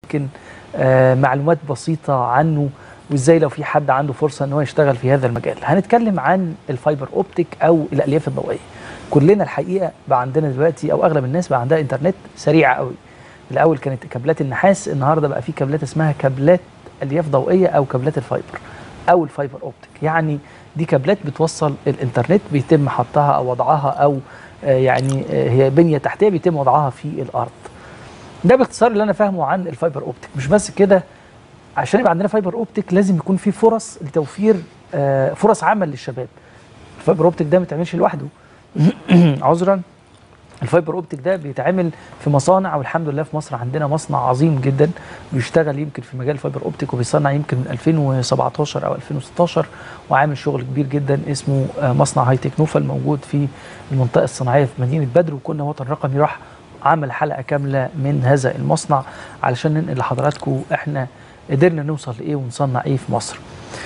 يمكن آه، معلومات بسيطه عنه وازاي لو في حد عنده فرصه ان هو يشتغل في هذا المجال هنتكلم عن الفايبر اوبتيك او الالياف الضوئيه كلنا الحقيقه بقى عندنا دلوقتي او اغلب الناس بقى عندها انترنت سريعه قوي الاول كانت كابلات النحاس النهارده بقى في كابلات اسمها كابلات الياف ضوئيه او كابلات الفايبر او الفايبر اوبتيك يعني دي كابلات بتوصل الانترنت بيتم حطها او وضعها او آه، يعني آه، هي بنيه تحتيه بيتم وضعها في الارض ده باختصار اللي انا فاهمه عن الفايبر اوبتيك مش بس كده عشان يبقى عندنا فايبر اوبتيك لازم يكون في فرص لتوفير آه، فرص عمل للشباب الفايبر اوبتيك ده ما بيتعملش لوحده عذرا الفايبر اوبتيك ده بيتعمل في مصانع والحمد لله في مصر عندنا مصنع عظيم جدا بيشتغل يمكن في مجال الفايبر اوبتيك وبيصنع يمكن من 2017 او 2016 وعامل شغل كبير جدا اسمه آه، مصنع هاي تك نوفل موجود في المنطقه الصناعيه في مدينه بدر وكنا وطن رقمي راح عمل حلقه كامله من هذا المصنع علشان ننقل لحضراتكم احنا قدرنا نوصل لايه ونصنع ايه في مصر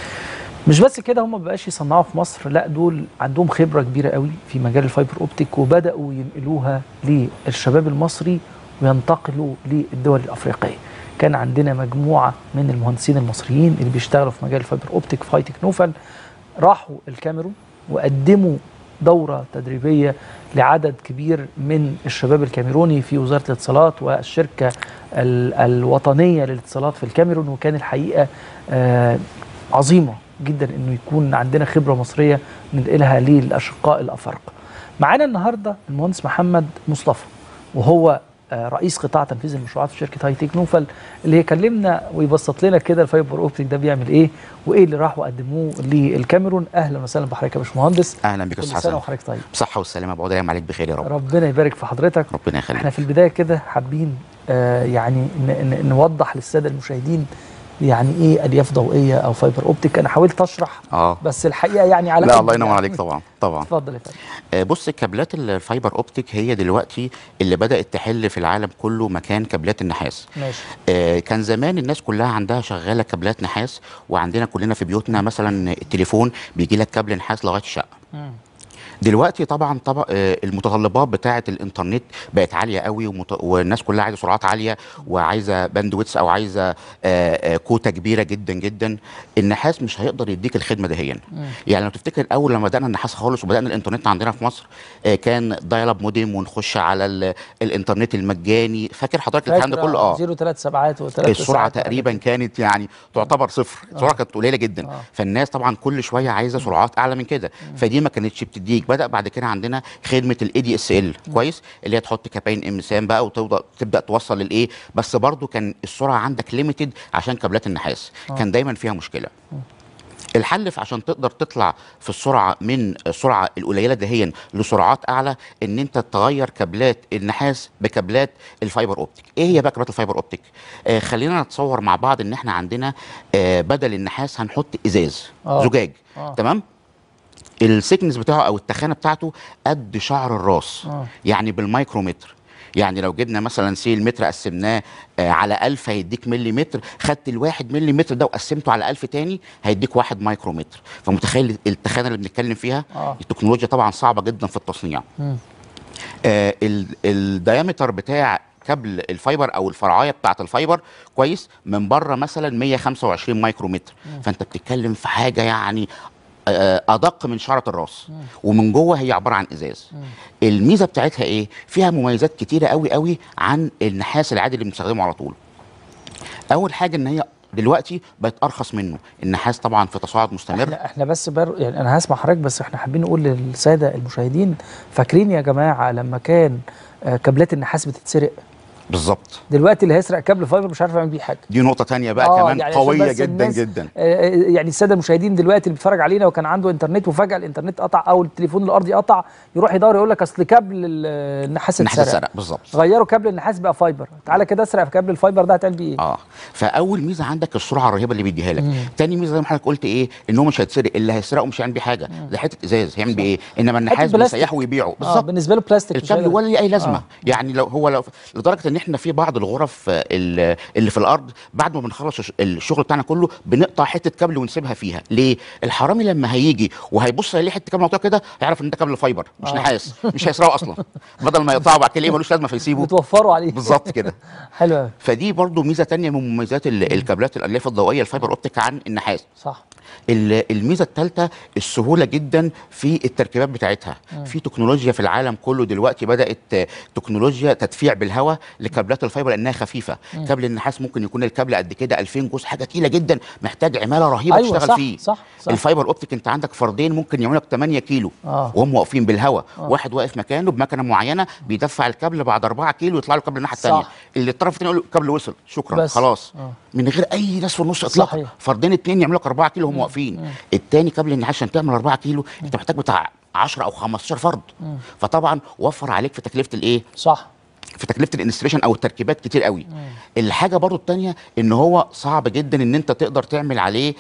مش بس كده هم ما بقاش يصنعوا في مصر لا دول عندهم خبره كبيره قوي في مجال الفايبر اوبتيك وبداوا ينقلوها للشباب المصري وينتقلوا للدول الافريقيه كان عندنا مجموعه من المهندسين المصريين اللي بيشتغلوا في مجال الفايبر اوبتيك في هايتك نوفل راحوا الكاميرون وقدموا دوره تدريبيه لعدد كبير من الشباب الكاميروني في وزاره الاتصالات والشركه ال- الوطنيه للاتصالات في الكاميرون وكان الحقيقه آه، عظيمه جدا انه يكون عندنا خبره مصريه ننقلها للاشقاء الافارقه. معانا النهارده المهندس محمد مصطفى وهو آه، رئيس قطاع تنفيذ المشروعات في شركه هاي تك نوفل اللي هيكلمنا ويبسط لنا كده الفايبر اوبتيك ده بيعمل ايه وايه اللي راحوا قدموه للكاميرون اهلا وسهلا بحضرتك يا باشمهندس اهلا بك يا كل استاذ سنه حسن وحضرتك طيب بصحه والسلامه بعود ايام عليك بخير يا رب ربنا يبارك في حضرتك ربنا يخليك احنا في البدايه كده حابين آه يعني ن- ن- نوضح للساده المشاهدين يعني ايه الياف ضوئيه او فايبر اوبتيك انا حاولت اشرح اه بس الحقيقه يعني على لا قد الله ينور يعني. عليك طبعا طبعا اتفضل يا فندم آه، بص كابلات الفايبر اوبتيك هي دلوقتي اللي بدات تحل في العالم كله مكان كابلات النحاس ماشي آه، كان زمان الناس كلها عندها شغاله كابلات نحاس وعندنا كلنا في بيوتنا مثلا التليفون بيجي لك كابل نحاس لغايه الشقه مم. دلوقتي طبعا طبعا آه، المتطلبات بتاعه الانترنت بقت عاليه قوي ومت... والناس كلها عايزه سرعات عاليه وعايزه باندويتس او عايزه آه، آه، كوتا كبيره جدا جدا النحاس مش هيقدر يديك الخدمه دهيا يعني لو تفتكر اول لما بدانا النحاس خالص وبدانا الانترنت عندنا في مصر آه، كان دايل موديم ونخش على ال... الانترنت المجاني فاكر حضرتك الكلام ده كله اه زيرو ثلاث سبعات وثلاث السرعه تقريبا كانت يعني تعتبر صفر السرعه كانت قليله جدا آه. فالناس طبعا كل شويه عايزه سرعات اعلى من كده فدي ما كانتش بتديك بدا بعد كده عندنا خدمه الاي دي اس ال كويس اللي هي تحط كابين امسام بقى وتبدا تبدا توصل للايه بس برضو كان السرعه عندك ليميتد عشان كابلات النحاس آه. كان دايما فيها مشكله الحل في عشان تقدر تطلع في السرعه من السرعه القليله دهيا لسرعات اعلى ان انت تغير كابلات النحاس بكابلات الفايبر اوبتيك ايه هي بقى كابلات الفايبر اوبتيك آه خلينا نتصور مع بعض ان احنا عندنا آه بدل النحاس هنحط ازاز آه. زجاج آه. تمام السيكنس بتاعه او التخانه بتاعته قد شعر الراس آه. يعني بالمايكرومتر يعني لو جبنا مثلا سي المتر قسمناه آه على 1000 هيديك مليمتر خدت الواحد مليمتر ده وقسمته على 1000 تاني هيديك واحد مايكرومتر فمتخيل التخانه اللي بنتكلم فيها آه. التكنولوجيا طبعا صعبه جدا في التصنيع مم. آه ال- الديامتر بتاع كابل الفايبر او الفرعايه بتاعه الفايبر كويس من بره مثلا 125 مايكرومتر فانت بتتكلم في حاجه يعني آه، ادق من شعره الراس ومن جوه هي عباره عن ازاز الميزه بتاعتها ايه فيها مميزات كتيره قوي قوي عن النحاس العادي اللي بنستخدمه على طول اول حاجه ان هي دلوقتي بقت ارخص منه النحاس طبعا في تصاعد مستمر احنا احنا بس بر... يعني انا هسمع حضرتك بس احنا حابين نقول للساده المشاهدين فاكرين يا جماعه لما كان آه، كابلات النحاس بتتسرق بالظبط دلوقتي اللي هيسرق كابل فايبر مش عارف يعمل بيه حاجه دي نقطه تانية بقى آه، كمان يعني عشان قويه بس جدا الناس- جدا آه، يعني الساده المشاهدين دلوقتي اللي بيتفرج علينا وكان عنده انترنت وفجاه الانترنت قطع او التليفون الارضي قطع يروح يدور يقول لك اصل كابل ال- النحاس النحاس اتسرق اتسرق بالظبط غيروا كابل النحاس بقى فايبر تعالى كده اسرق في كابل الفايبر ده هتعمل بيه ايه اه فاول ميزه عندك السرعه الرهيبه اللي بيديها لك مم. تاني ميزه زي ما حضرتك قلت ايه ان هو مش هيتسرق اللي هيسرقه مش هيعمل بيه حاجه ده حته ازاز هيعمل بيه ايه انما النحاس بلاستيك. بيسيحه ويبيعه اه بالظبط بالنسبه له بلاستيك مش الكابل هيقدر- ولا ليه اي لازمه آه. يعني لو هو لو لدرجه ان احنا في بعض الغرف آه، ال- اللي في الارض بعد ما بنخلص الش- الشغل بتاعنا كله بنقطع حته كابل ونسيبها فيها ليه الحرامي لما هيجي وهيبص يلاقي حته كابل مقطوعه كده هيعرف ان ده كابل فايبر مش آه. نحاس مش هيسرقه اصلا بدل ما يقطعه بعد كده ليه ملوش لازمه فيسيبه بتوفروا عليه بالظبط كده حلو قوي فدي برضو ميزه تانية من مميزات ال- الكابلات الالياف الضوئيه الفايبر اوبتيك عن النحاس صح ال- الميزه الثالثه السهوله جدا في التركيبات بتاعتها في تكنولوجيا في العالم كله دلوقتي بدات آه، تكنولوجيا تدفيع بالهواء لكابلات الفايبر لانها خفيفه كابل النحاس ممكن يكون الكابل قد كده 2000 جوز حاجه تقيله جدا محتاج عماله رهيبه أيوة، تشتغل صح، فيه صح، صح. الفايبر اوبتيك انت عندك فردين ممكن يعملوا لك 8 كيلو آه. وهم واقفين بالهواء واحد واقف مكانه بمكنه معينه بيدفع الكابل بعد 4 كيلو يطلع له كابل الناحيه صح. الثانيه اللي الطرف الثاني يقول له الكابل وصل شكرا بس. خلاص آه. من غير اي ناس في النص اطلاقا صحيح. فردين اتنين يعملوا لك 4 كيلو هم واقفين التاني كابل النحاس عشان تعمل 4 كيلو انت محتاج بتاع 10 او 15 فرد فطبعا وفر عليك في تكلفه الايه صح في تكلفه الانستليشن او التركيبات كتير قوي الحاجه برضو التانية ان هو صعب جدا ان انت تقدر تعمل عليه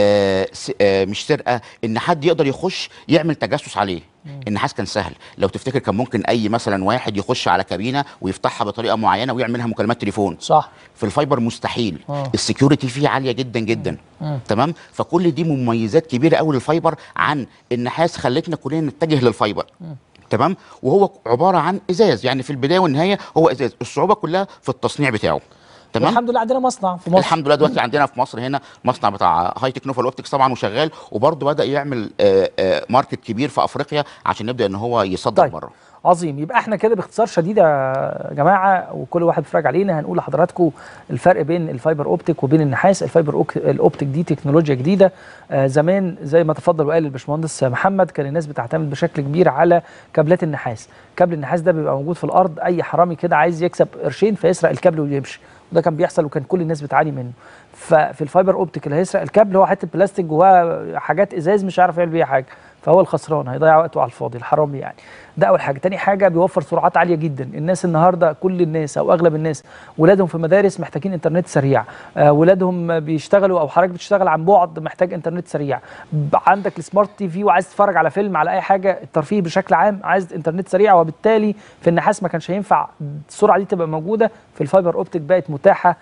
آه س- آه مش سرقه ان حد يقدر يخش يعمل تجسس عليه النحاس كان سهل لو تفتكر كان ممكن اي مثلا واحد يخش على كابينه ويفتحها بطريقه معينه ويعملها مكالمات تليفون صح في الفايبر مستحيل آه. السكيورتي فيه عاليه جدا جدا تمام فكل دي مميزات كبيره قوي للفايبر عن النحاس خلتنا كلنا نتجه للفايبر تمام وهو عباره عن ازاز يعني في البدايه والنهايه هو ازاز الصعوبه كلها في التصنيع بتاعه تمام الحمد لله عندنا مصنع في مصر الحمد لله دلوقتي عندنا في مصر هنا مصنع بتاع هاي تك نوفل اوبتكس طبعا وشغال وبرضه بدا يعمل آه، آه، ماركت كبير في افريقيا عشان نبدا ان هو يصدر طيب بره عظيم يبقى احنا كده باختصار شديد يا جماعه وكل واحد بيتفرج علينا هنقول لحضراتكم الفرق بين الفايبر اوبتيك وبين النحاس الفايبر أوك- الاوبتيك دي تكنولوجيا جديده آه زمان زي ما تفضل وقال الباشمهندس محمد كان الناس بتعتمد بشكل كبير على كابلات النحاس كابل النحاس ده بيبقى موجود في الارض اي حرامي كده عايز يكسب قرشين فيسرق الكابل ويمشي وده كان بيحصل وكان كل الناس بتعاني منه ففي الفايبر اوبتيك اللي هيسرق الكابل هو حته بلاستيك جواها حاجات ازاز مش عارف يعمل بيها حاجه فهو الخسران هيضيع وقته على الفاضي الحرامي يعني ده اول حاجه تاني حاجه بيوفر سرعات عاليه جدا الناس النهارده كل الناس او اغلب الناس ولادهم في مدارس محتاجين انترنت سريع آه ولادهم بيشتغلوا او حضرتك بتشتغل عن بعد محتاج انترنت سريع ب- عندك السمارت تي في وعايز تتفرج على فيلم على اي حاجه الترفيه بشكل عام عايز انترنت سريع وبالتالي في النحاس ما كانش هينفع السرعه دي تبقى موجوده في الفايبر اوبتيك بقت متاحه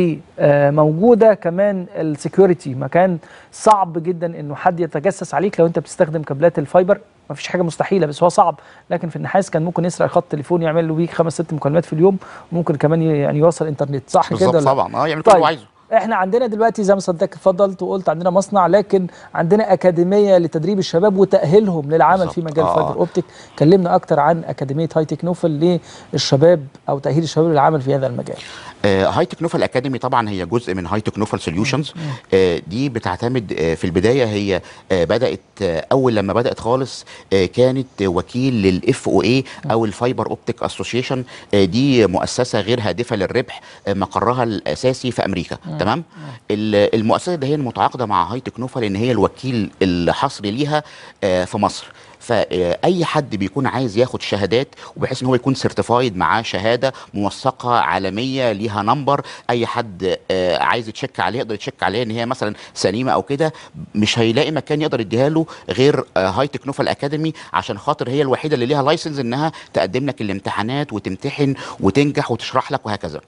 وموجوده كمان السكيورتي مكان صعب جدا انه حد يتجسس عليك لو انت بتستخدم كابلات الفايبر ما فيش حاجه مستحيله بس هو صعب لكن في النحاس كان ممكن يسرق خط تليفون يعمل له بيه خمس ست مكالمات في اليوم وممكن كمان ي- يعني يوصل انترنت صح كده بالظبط ولا لا؟ طبعا اه يعمل كل اللي هو عايزه احنا عندنا دلوقتي زي ما صدقك اتفضلت وقلت عندنا مصنع لكن عندنا اكاديميه لتدريب الشباب وتاهيلهم للعمل بالظبط. في مجال آه. فايبر اوبتيك كلمنا اكتر عن اكاديميه هاي تك نوفل للشباب او تاهيل الشباب للعمل في هذا المجال آه، هاي تكنوفل اكاديمي طبعا هي جزء من هاي تكنوفل سوليوشنز آه، دي بتعتمد آه، في البدايه هي آه، بدات آه، اول لما بدات خالص آه، كانت وكيل للاف او اي او الفايبر اوبتيك اسوشيشن دي مؤسسه غير هادفه للربح آه، مقرها الاساسي في امريكا تمام ال- المؤسسه دي هي متعاقده مع هاي تكنوفل ان هي الوكيل الحصري ليها آه، في مصر فاي حد بيكون عايز ياخد شهادات وبحيث ان هو يكون سيرتيفايد معاه شهاده موثقه عالميه ليها نمبر اي حد آه، عايز يتشك عليها يقدر يتشك عليها ان هي مثلا سليمه او كده مش هيلاقي مكان يقدر يديها له غير آه، هاي تكنوفل اكاديمي عشان خاطر هي الوحيده اللي ليها لايسنس انها تقدم لك الامتحانات وتمتحن وتنجح وتشرح لك وهكذا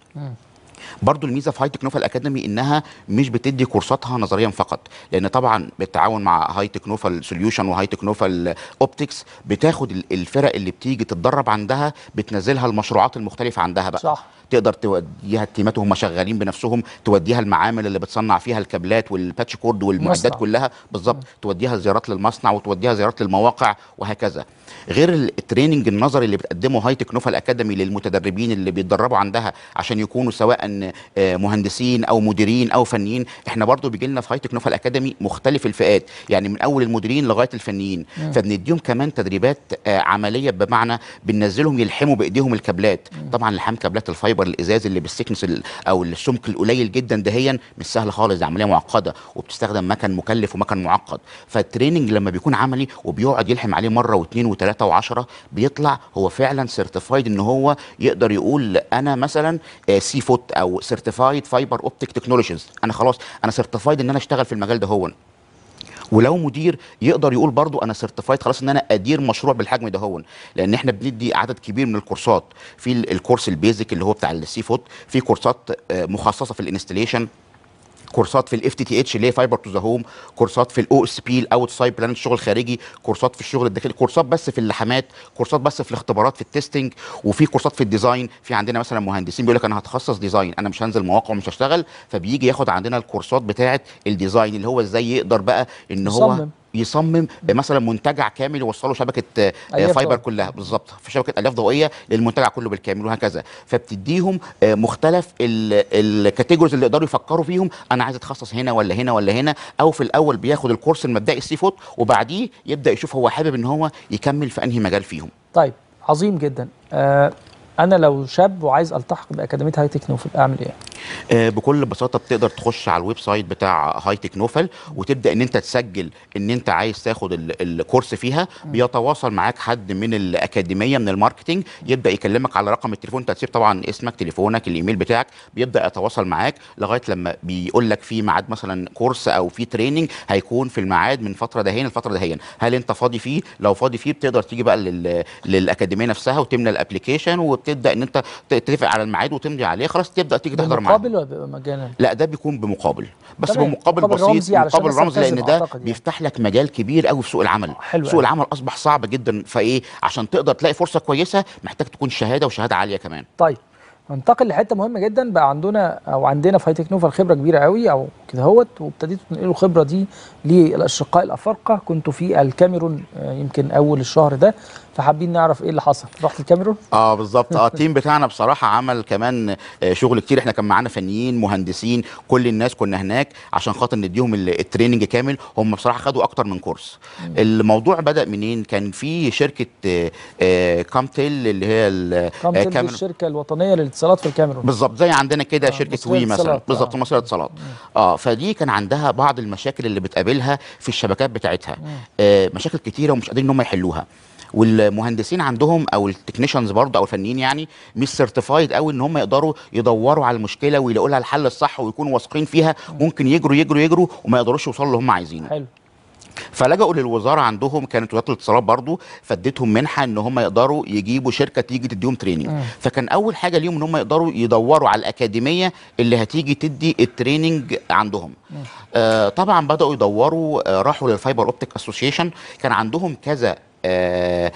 برضو الميزه في هاي تكنوفل اكاديمي انها مش بتدي كورساتها نظريا فقط لان طبعا بالتعاون مع هاي تكنوفل سوليوشن وهاي تكنوفل اوبتكس بتاخد ال- الفرق اللي بتيجي تتدرب عندها بتنزلها المشروعات المختلفه عندها بقى صح. تقدر توديها التيمات وهم شغالين بنفسهم توديها المعامل اللي بتصنع فيها الكابلات والباتش كورد والمعدات مصنع. كلها بالظبط توديها زيارات للمصنع وتوديها زيارات للمواقع وهكذا غير ال- التريننج النظري اللي بتقدمه هاي تكنوفل اكاديمي للمتدربين اللي بيتدربوا عندها عشان يكونوا سواء آه، مهندسين او مديرين او فنيين احنا برضو بيجي لنا في هاي تكنوفل اكاديمي مختلف الفئات يعني من اول المديرين لغايه الفنيين فبنديهم كمان تدريبات آه، عمليه بمعنى بننزلهم يلحموا بايديهم الكابلات طبعا لحام كابلات الفايبر الازاز اللي بالسكنس ال- او السمك القليل جدا دهيا مش سهل خالص دي عمليه معقده وبتستخدم مكن مكلف ومكن معقد فالتريننج لما بيكون عملي وبيقعد يلحم عليه مره واثنين وثلاثه وعشرة بيطلع هو فعلا سيرتيفايد ان هو يقدر يقول انا مثلا سي فوت او سيرتيفايد فايبر اوبتيك تكنولوجيز انا خلاص انا سيرتيفايد ان انا اشتغل في المجال ده هو ولو مدير يقدر يقول برضو انا سيرتيفايد خلاص ان انا ادير مشروع بالحجم ده هون لان احنا بندي عدد كبير من الكورسات في ال- الكورس البيزك اللي هو بتاع السي فوت في كورسات آه، مخصصه في الانستليشن كورسات في الاف تي تي اتش اللي هي فايبر تو ذا هوم كورسات في الاو اس بي الاوت سايد بلان الشغل الخارجي كورسات في الشغل الداخلي كورسات بس في اللحامات كورسات بس في الاختبارات في التستنج وفي كورسات في الديزاين في عندنا مثلا مهندسين بيقول لك انا هتخصص ديزاين انا مش هنزل مواقع ومش هشتغل فبيجي ياخد عندنا الكورسات بتاعه الديزاين اللي هو ازاي يقدر بقى ان هو يصمم. يصمم مثلا منتجع كامل يوصله شبكه آه، ألياف فايبر ضوئية. كلها بالظبط في شبكه الياف ضوئيه للمنتجع كله بالكامل وهكذا فبتديهم آه، مختلف الكاتيجوريز اللي يقدروا يفكروا فيهم انا عايز اتخصص هنا ولا هنا ولا هنا او في الاول بياخد الكورس المبدئي السي فوت وبعديه يبدا يشوف هو حابب ان هو يكمل في انهي مجال فيهم طيب عظيم جدا آه انا لو شاب وعايز التحق باكاديميه هاي تك نوفل اعمل ايه آه، بكل بساطه بتقدر تخش على الويب سايت بتاع هاي تك نوفل وتبدا ان انت تسجل ان انت عايز تاخد ال- الكورس فيها بيتواصل معاك حد من الاكاديميه من الماركتنج يبدا يكلمك على رقم التليفون انت هتسيب طبعا اسمك تليفونك الايميل بتاعك بيبدا يتواصل معاك لغايه لما بيقول لك في ميعاد مثلا كورس او في تريننج هيكون في الميعاد من فتره دهين لفتره دهين هل انت فاضي فيه لو فاضي فيه بتقدر تيجي بقى لل... للاكاديميه نفسها وتملى الابلكيشن وبتبدا ان انت تتفق على الميعاد وتمضي عليه خلاص تبدا تيجي تحضر معاك مقابل ولا بيبقى مجانا لا ده بيكون بمقابل بس تمام. بمقابل مقابل بسيط رمزي علشان مقابل بس رمزي لان ألتزم ده أعتقد يعني. بيفتح لك مجال كبير قوي في سوق العمل حلو سوق أوي. العمل اصبح صعب جدا فايه عشان تقدر تلاقي فرصه كويسه محتاج تكون شهاده وشهاده عاليه كمان طيب ننتقل لحته مهمه جدا بقى عندنا او عندنا في هاي تك نوفل خبره كبيره قوي او كده هوت وابتديتوا تنقلوا الخبره دي للاشقاء الافارقه كنتوا في الكاميرون آه، يمكن اول الشهر ده فحابين نعرف ايه اللي حصل رحت الكاميرون اه بالظبط اه التيم بتاعنا بصراحه عمل كمان آه، شغل كتير احنا كان معانا فنيين مهندسين كل الناس كنا هناك عشان خاطر نديهم ال- التريننج كامل هم بصراحه خدوا اكتر من كورس الموضوع بدا منين كان في شركه آه، آه، كامتيل اللي هي ال- آه، كامتل دي كاميرون الشركه الوطنيه للاتصالات في الكاميرون بالظبط زي عندنا كده آه، شركه مصرية وي مثلا اتصالات، بالظبط آه. مصرية اتصالات اه فدي كان عندها بعض المشاكل اللي بتقابلها في الشبكات بتاعتها آه مشاكل كتيره ومش قادرين ان هم يحلوها والمهندسين عندهم او التكنيشنز برضه او الفنيين يعني مش سيرتيفايد قوي ان هم يقدروا يدوروا على المشكله ويلاقوا لها الحل الصح ويكونوا واثقين فيها ممكن يجروا يجروا يجروا وما يقدروش يوصلوا اللي هم عايزينه حلو فلجأوا للوزاره عندهم كانت وزاره الاتصالات برضو فادتهم منحه ان هم يقدروا يجيبوا شركه تيجي تديهم تريننج فكان اول حاجه ليهم ان هم يقدروا يدوروا على الاكاديميه اللي هتيجي تدي التريننج عندهم آه طبعا بداوا يدوروا آه راحوا للفايبر اوبتيك اسوسيشن كان عندهم كذا آه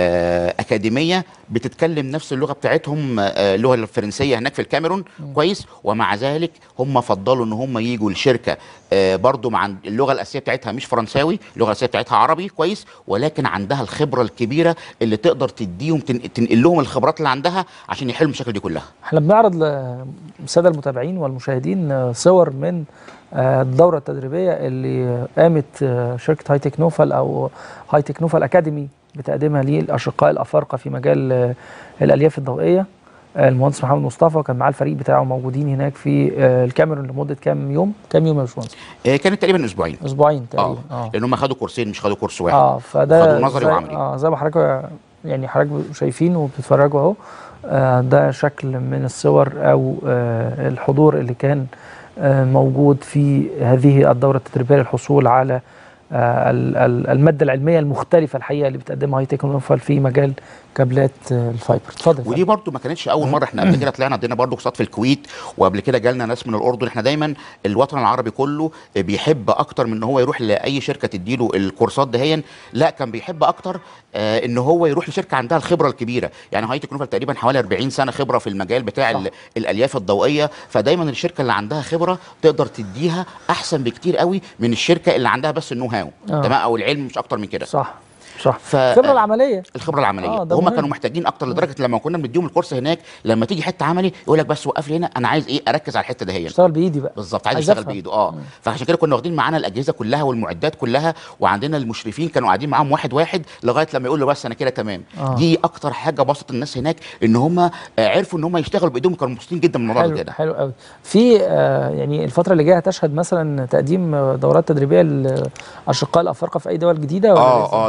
آه اكاديميه بتتكلم نفس اللغه بتاعتهم آه اللغه الفرنسيه هناك في الكاميرون كويس ومع ذلك هم فضلوا ان هم يجوا لشركه آه برضو مع اللغه الاساسيه بتاعتها مش فرنساوي اللغه الاساسيه بتاعتها عربي كويس ولكن عندها الخبره الكبيره اللي تقدر تديهم تن- تنقل لهم الخبرات اللي عندها عشان يحلوا المشاكل دي كلها احنا بنعرض للساده المتابعين والمشاهدين آه، صور من آه، الدوره التدريبيه اللي قامت آه، شركه هاي تك نوفل او هاي تك نوفل اكاديمي بتقديمها للاشقاء الافارقه في مجال آه، الالياف الضوئيه آه، المهندس محمد مصطفى وكان معاه الفريق بتاعه موجودين هناك في آه، الكاميرون لمده كام يوم؟ كام يوم يا باشمهندس؟ آه كانت تقريبا اسبوعين اسبوعين اه تقريبا اه لان هم خدوا كورسين مش خدوا كورس واحد اه فده خدوا نظري زي- وعملي. اه زي ما حضرتك يعني حضرتك شايفين وبتتفرجوا اهو آه ده شكل من الصور او آه الحضور اللي كان آه موجود في هذه الدوره التدريبيه للحصول على آه ال- ال- الماده العلميه المختلفه الحقيقه اللي بتقدمها هاي تكنولوجيا في مجال كابلات آه الفايبر اتفضل ودي برضو ما كانتش اول مره احنا قبل كده طلعنا عندنا برضو كورسات في الكويت وقبل كده جالنا ناس من الاردن احنا دايما الوطن العربي كله بيحب اكتر من ان هو يروح لاي شركه تديله الكورسات دهيا لا كان بيحب اكتر آه ان هو يروح لشركه عندها الخبره الكبيره يعني هاي تكنوفل تقريبا حوالي 40 سنه خبره في المجال بتاع صح. ال- الالياف الضوئيه فدايما الشركه اللي عندها خبره تقدر تديها احسن بكتير قوي من الشركه اللي عندها بس النو هاو آه. تمام او العلم مش اكتر من كده صح صح ف- الخبره العمليه الخبره العمليه آه، ده وهم مهم. كانوا محتاجين اكتر لدرجه لما كنا بنديهم الكورس هناك لما تيجي حته عملي يقول لك بس وقف لي هنا انا عايز ايه اركز على الحته دهيت اشتغل بايدي بقى بالظبط عايز عايز يشتغل أفهم. بايده اه فعشان كده كنا واخدين معانا الاجهزه كلها والمعدات كلها وعندنا المشرفين كانوا قاعدين معاهم واحد واحد لغايه لما يقول له بس انا كده تمام آه. دي اكتر حاجه بسط الناس هناك ان هم آه، عرفوا ان هم يشتغلوا بايدهم كانوا مبسوطين جدا من الموضوع ده حلو كده حلو قوي في آه يعني الفتره اللي جايه هتشهد مثلا تقديم آه، دورات تدريبيه للاشقاء الافارقه في اي دول جديده ولا اه لسه؟ اه ده حقيقي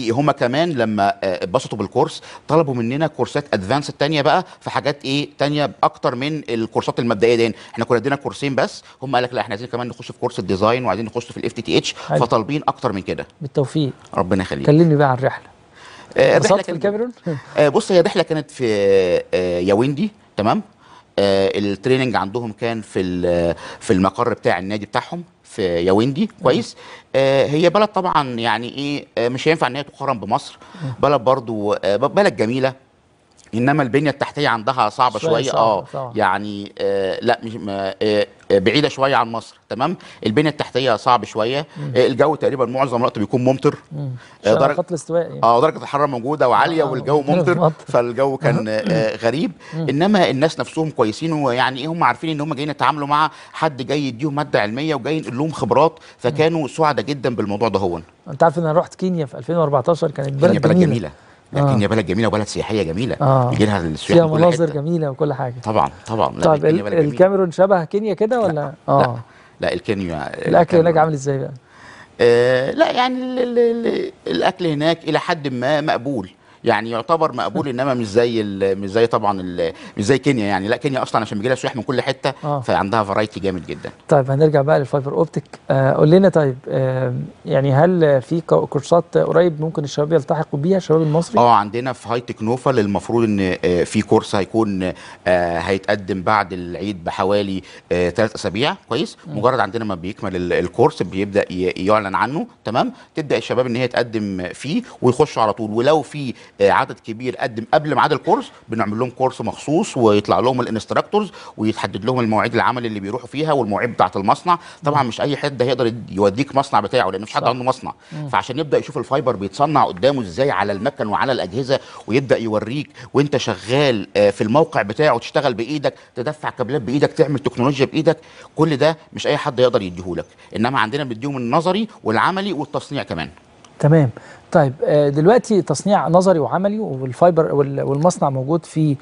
حقيقي هما كمان لما آه، اتبسطوا بالكورس طلبوا مننا كورسات ادفانس تانية بقى في حاجات ايه تانية اكتر من الكورسات المبدئيه دي احنا كنا ادينا كورسين بس هم قال لك لا احنا عايزين كمان نخش في كورس الديزاين وعايزين نخش في الاف تي تي اتش حلو. فطالبين اكتر من كده بالتوفيق ربنا يخليك كلمني بقى عن الرحله آه، انبسطت في كانت- الكاميرون آه، بص هي الرحله كانت في آه، ياوندي تمام آه، التريننج عندهم كان في ال- في المقر بتاع النادي بتاعهم في ياوندي كويس آه، هي بلد طبعا يعني ايه آه، مش هينفع ان هي تقارن بمصر بلد برضو آه، بلد جميله انما البنيه التحتيه عندها صعبه شوية شويه, صعبة، اه صعبة. يعني آه لا مش ما آه آه، بعيده شويه عن مصر تمام البنيه التحتيه صعب شويه آه الجو تقريبا معظم الوقت بيكون ممطر آه، شغل درجة- خط الاستواء يعني. اه درجه الحراره موجوده وعاليه آه، والجو والجو ممطر ممطر. فالجو كان آه، غريب انما الناس نفسهم كويسين ويعني ايه هم عارفين ان هم جايين يتعاملوا مع حد جاي يديهم ماده علميه وجاي ينقل لهم خبرات فكانوا سعداء جدا بالموضوع ده هو انت عارف ان انا رحت كينيا في 2014 كانت بلد كينيا بلد جميله, جميله لا آه. كينيا بلد جميله وبلد سياحيه جميله آه. بيجي لها السياح فيها من كل مناظر حتة. جميله وكل حاجه طبعا طبعا لا طيب كينيا ال- بلد جميلة. الكاميرون شبه كينيا كده ولا اه لا الكينيا الاكل هناك الكاميرون. عامل ازاي بقى آه لا يعني ال ال ال الاكل هناك الى حد ما مقبول يعني يعتبر مقبول انما مش زي ال- مش زي طبعا ال- مش زي كينيا يعني لا كينيا اصلا عشان بيجي لها سياح من كل حته آه. فعندها فرايتي جامد جدا طيب هنرجع بقى للفايبر اوبتيك آه قول لنا طيب آه يعني هل في كو- كورسات قريب ممكن الشباب يلتحقوا بيها الشباب المصري اه عندنا في هاي تك نوفل المفروض ان آه، في كورس هيكون آه، هيتقدم بعد العيد بحوالي ثلاث اسابيع كويس مجرد عندنا ما بيكمل ال- الكورس بيبدا ي- يعلن عنه تمام تبدا الشباب ان هي تقدم فيه ويخشوا على طول ولو في آه، عدد كبير قدم قبل ميعاد الكورس بنعمل لهم كورس مخصوص ويطلع لهم الانستراكتورز ويتحدد لهم المواعيد العمل اللي بيروحوا فيها والمواعيد بتاعه المصنع طبعا مش اي حد هيقدر يوديك مصنع بتاعه لان مش حد صح. عنده مصنع فعشان يبدا يشوف الفايبر بيتصنع قدامه ازاي على المكن وعلى الاجهزه ويبدا يوريك وانت شغال آه، في الموقع بتاعه تشتغل بايدك تدفع كابلات بايدك تعمل تكنولوجيا بايدك كل ده مش اي حد يقدر يديهولك انما عندنا بنديهم النظري والعملي والتصنيع كمان تمام طيب آه، دلوقتي تصنيع نظري وعملي والفايبر وال- والمصنع موجود في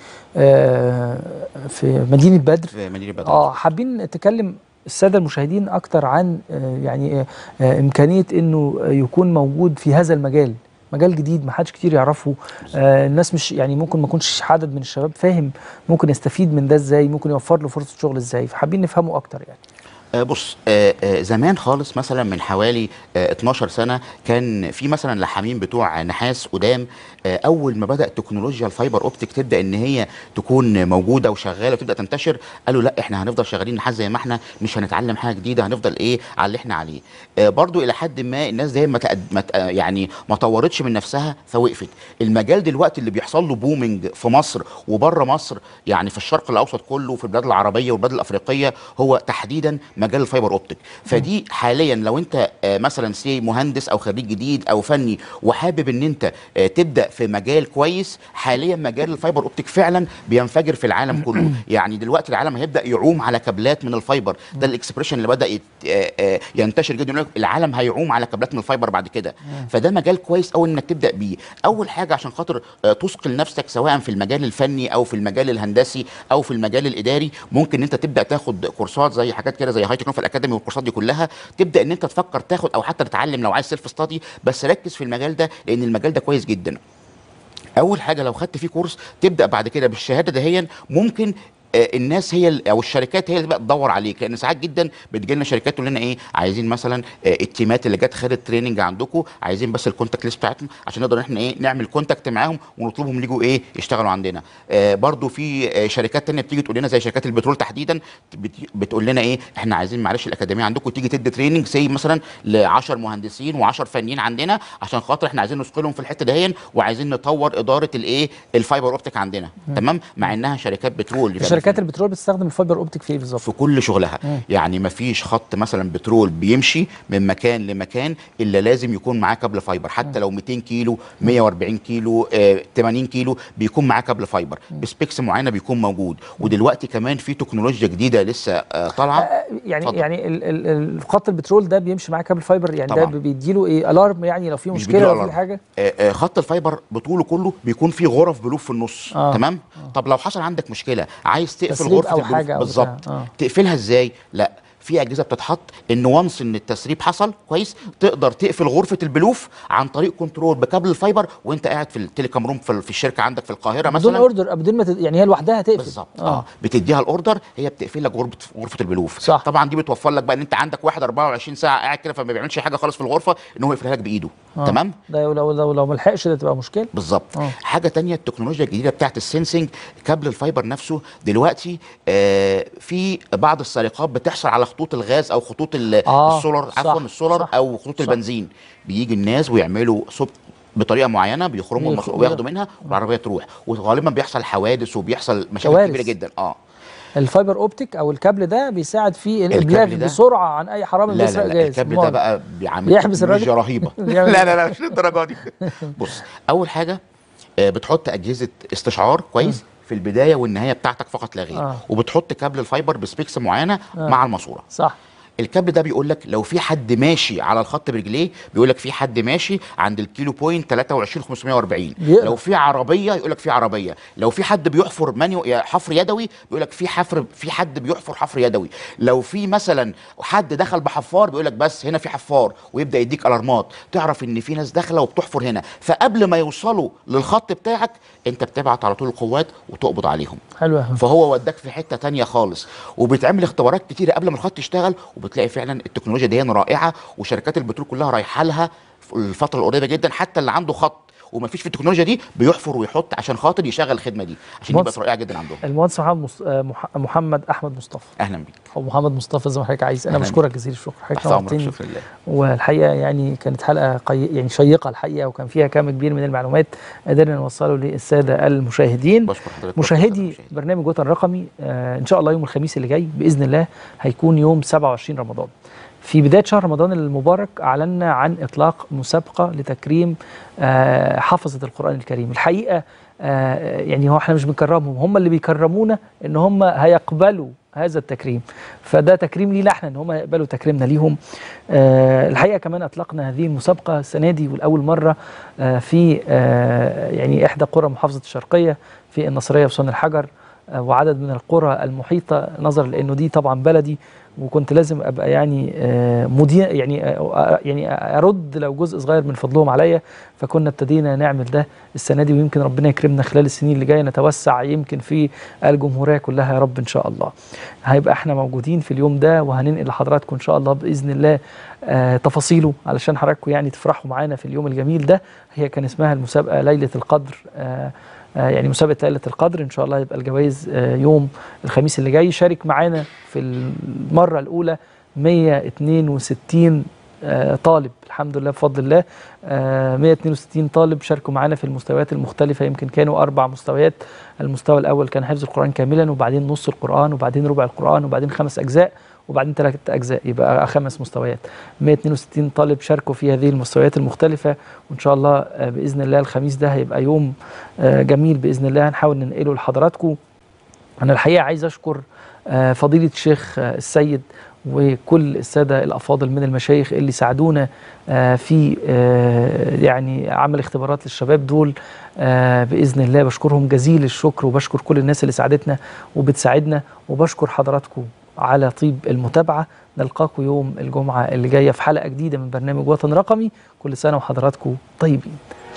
آه، في مدينه بدر في مدينه بدر اه حابين نتكلم الساده المشاهدين اكتر عن آه، يعني آه، آه، امكانيه انه آه، يكون موجود في هذا المجال مجال جديد ما حدش كتير يعرفه آه الناس مش يعني ممكن ما يكونش عدد من الشباب فاهم ممكن يستفيد من ده ازاي ممكن يوفر له فرصه شغل ازاي فحابين نفهمه اكتر يعني آه، بص آه، آه، زمان خالص مثلا من حوالي آه، 12 سنه كان في مثلا لحامين بتوع نحاس قدام آه، اول ما بدا تكنولوجيا الفايبر اوبتيك تبدا ان هي تكون موجوده وشغاله وتبدا تنتشر قالوا لا احنا هنفضل شغالين نحاس زي ما احنا مش هنتعلم حاجه جديده هنفضل ايه على اللي احنا عليه آه، برضو الى حد ما الناس دي ما تقد... ما ت- آه، يعني ما طورتش من نفسها فوقفت المجال دلوقتي اللي بيحصل له بومنج في مصر وبره مصر يعني في الشرق الاوسط كله في البلاد العربيه والبلاد الافريقيه هو تحديدا مجال الفايبر اوبتيك فدي حاليا لو انت آه، مثلا سي مهندس او خريج جديد او فني وحابب ان انت آه، تبدا في مجال كويس حاليا مجال الفايبر اوبتيك فعلا بينفجر في العالم كله يعني دلوقتي العالم هيبدا يعوم على كابلات من الفايبر ده الاكسبريشن اللي بدا يت- آه، آه، ينتشر جدا يقول لك العالم هيعوم على كابلات من الفايبر بعد كده فده مجال كويس قوي انك تبدا بيه اول حاجه عشان خاطر آه، تثقل نفسك سواء في المجال الفني او في المجال الهندسي او في المجال الاداري ممكن انت تبدا تاخد كورسات زي حاجات كده زي هاي تكنوفل اكاديمي والكورسات دي كلها تبدا ان انت تفكر تاخد او حتى تتعلم لو عايز سيلف ستادي بس ركز في المجال ده لان المجال ده كويس جدا اول حاجه لو خدت فيه كورس تبدا بعد كده بالشهاده دهيا ممكن آه، الناس هي ال- او الشركات هي اللي بقى تدور عليك لان ساعات جدا بتجي لنا شركات تقول لنا ايه عايزين مثلا آه، التيمات اللي جت خدت تريننج عندكم عايزين بس الكونتاكت ليست بتاعتهم عشان نقدر ان احنا ايه نعمل كونتاكت معاهم ونطلبهم يجوا ايه يشتغلوا عندنا آه برضو في آه شركات تانية بتيجي تقول لنا زي شركات البترول تحديدا بت- بتقول لنا ايه احنا عايزين معلش الاكاديميه عندكم تيجي تدي تريننج سي مثلا ل 10 مهندسين و10 فنيين عندنا عشان خاطر احنا عايزين نثقلهم في الحته دهيا وعايزين نطور اداره الايه الفايبر اوبتيك عندنا تمام مع انها شركات بترول يعني شركات البترول بتستخدم الفايبر اوبتيك في ايه بالظبط في كل شغلها يعني ما فيش خط مثلا بترول بيمشي من مكان لمكان الا لازم يكون معاه كابل فايبر حتى لو 200 كيلو 140 كيلو آه 80 كيلو بيكون معاه كابل فايبر بسبيكس معينه بيكون موجود ودلوقتي كمان في تكنولوجيا جديده لسه آه طالعه آه، يعني اتفضل. يعني ال- ال- ال- خط البترول ده بيمشي معاه كابل فايبر يعني طبعاً. ده بيديله ايه الارم يعني لو في مش مشكله بيديله لو في ألارم. حاجه آه، آه، خط الفايبر بطوله كله بيكون فيه غرف بلوف في النص آه. آه. تمام آه. طب لو حصل عندك مشكله عايز تقفل تسريب غرفه أو البلوف حاجة أو بالظبط بتاع. آه. تقفلها ازاي لا في اجهزه بتتحط ان وانس ان التسريب حصل كويس تقدر تقفل غرفه البلوف عن طريق كنترول بكابل الفايبر وانت قاعد في التليكام روم في في الشركه عندك في القاهره بدون مثلا اوردر بدون ما تد... يعني هي لوحدها هتقفل بالظبط اه بتديها الاوردر هي بتقفل لك غرفه غرفه البلوف صح. طبعا دي بتوفر لك بقى ان انت عندك واحد 24 ساعه قاعد كده فما بيعملش حاجه خالص في الغرفه ان هو يقفلها لك بايده آه. تمام ده لو لو لو ما لحقش ده تبقى مشكله بالظبط آه. حاجه تانية التكنولوجيا الجديده بتاعت السنسنج كابل الفايبر نفسه دلوقتي آه في بعض السرقات بتحصل على خطوط الغاز او خطوط ال- آه، السولار صح، عفوا السولار صح، او خطوط صح. البنزين بيجي الناس ويعملوا صب بطريقه معينه بيخرموا بيخ- المص- وياخدوا منها والعربيه تروح وغالبا بيحصل حوادث وبيحصل مشاكل كوارث. كبيره جدا اه الفايبر اوبتيك او الكابل ده بيساعد في الكابل الابلاغ ده- بسرعه عن اي حرامي لا بيسرق لا لا جاز الكابل ده أمال. بقى بيعمل بيحبس تكنولوجيا الراجل؟ رهيبه بيعمل لا لا لا مش للدرجه دي بص اول حاجه آه، بتحط اجهزه استشعار كويس في البدايه والنهايه بتاعتك فقط لا غير آه. وبتحط كابل الفايبر بسبيكس معينه مع الماسوره صح الكابل ده بيقول لك لو في حد ماشي على الخط برجليه بيقول لك في حد ماشي عند الكيلو بوينت 23 540 بيقرا. لو في عربيه يقول لك في عربيه لو في حد بيحفر مانيو يا حفر يدوي بيقول لك في حفر في حد بيحفر حفر يدوي لو في مثلا حد دخل بحفار بيقول لك بس هنا في حفار ويبدا يديك الارمات تعرف ان في ناس داخله وبتحفر هنا فقبل ما يوصلوا للخط بتاعك انت بتبعت على طول القوات وتقبض عليهم حلو أوي. فهو وداك في حته تانية خالص وبيتعمل اختبارات كتيره قبل ما الخط يشتغل وبتلاقي فعلا التكنولوجيا دي رائعه وشركات البترول كلها رايحه لها في الفتره القريبه جدا حتى اللي عنده خط وما فيش في التكنولوجيا دي بيحفر ويحط عشان خاطر يشغل الخدمه دي عشان دي مصر. بقت رائعه جدا عندهم المهندس محمد مص... آه، مح- محمد احمد مصطفى اهلا بيك او محمد مصطفى زي ما حضرتك عايز انا أهلاً بشكرك جزيل الشكر حضرتك تحت امرك نورتني شكرا لله والحقيقه يعني كانت حلقه قي... يعني شيقه الحقيقه وكان فيها كم كبير من المعلومات قدرنا نوصله للساده المشاهدين بشكر حضرتك مشاهدي برنامج وطن رقمي آه ان شاء الله يوم الخميس اللي جاي باذن الله هيكون يوم 27 رمضان في بدايه شهر رمضان المبارك اعلنا عن اطلاق مسابقه لتكريم آه حفظه القران الكريم الحقيقه آه يعني هو احنا مش بنكرمهم هم اللي بيكرمونا ان هم هيقبلوا هذا التكريم فده تكريم لينا احنا ان هم يقبلوا تكريمنا ليهم آه الحقيقه كمان اطلقنا هذه المسابقه السنه دي والاول مره آه في آه يعني احدى قرى محافظه الشرقيه في النصريه في سن الحجر آه وعدد من القرى المحيطه نظرا لانه دي طبعا بلدي وكنت لازم ابقى يعني آه مدير يعني آه يعني ارد لو جزء صغير من فضلهم عليا فكنا ابتدينا نعمل ده السنه دي ويمكن ربنا يكرمنا خلال السنين اللي جايه نتوسع يمكن في الجمهوريه كلها يا رب ان شاء الله. هيبقى احنا موجودين في اليوم ده وهننقل لحضراتكم ان شاء الله باذن الله آه تفاصيله علشان حضراتكم يعني تفرحوا معانا في اليوم الجميل ده هي كان اسمها المسابقه ليله القدر آه آه يعني مسابقه ليله القدر ان شاء الله يبقى الجوائز آه يوم الخميس اللي جاي شارك معانا في المره الاولى 162 آه طالب الحمد لله بفضل الله آه 162 طالب شاركوا معانا في المستويات المختلفة يمكن كانوا أربع مستويات المستوى الأول كان حفظ القرآن كاملا وبعدين نص القرآن وبعدين ربع القرآن وبعدين خمس أجزاء وبعدين ثلاث أجزاء يبقى خمس مستويات 162 طالب شاركوا في هذه المستويات المختلفة وإن شاء الله آه بإذن الله الخميس ده هيبقى يوم آه جميل بإذن الله هنحاول ننقله لحضراتكم أنا الحقيقة عايز أشكر آه فضيلة الشيخ آه السيد وكل الساده الافاضل من المشايخ اللي ساعدونا آه في آه يعني عمل اختبارات للشباب دول آه باذن الله بشكرهم جزيل الشكر وبشكر كل الناس اللي ساعدتنا وبتساعدنا وبشكر حضراتكم على طيب المتابعه نلقاكم يوم الجمعه اللي جايه في حلقه جديده من برنامج وطن رقمي كل سنه وحضراتكم طيبين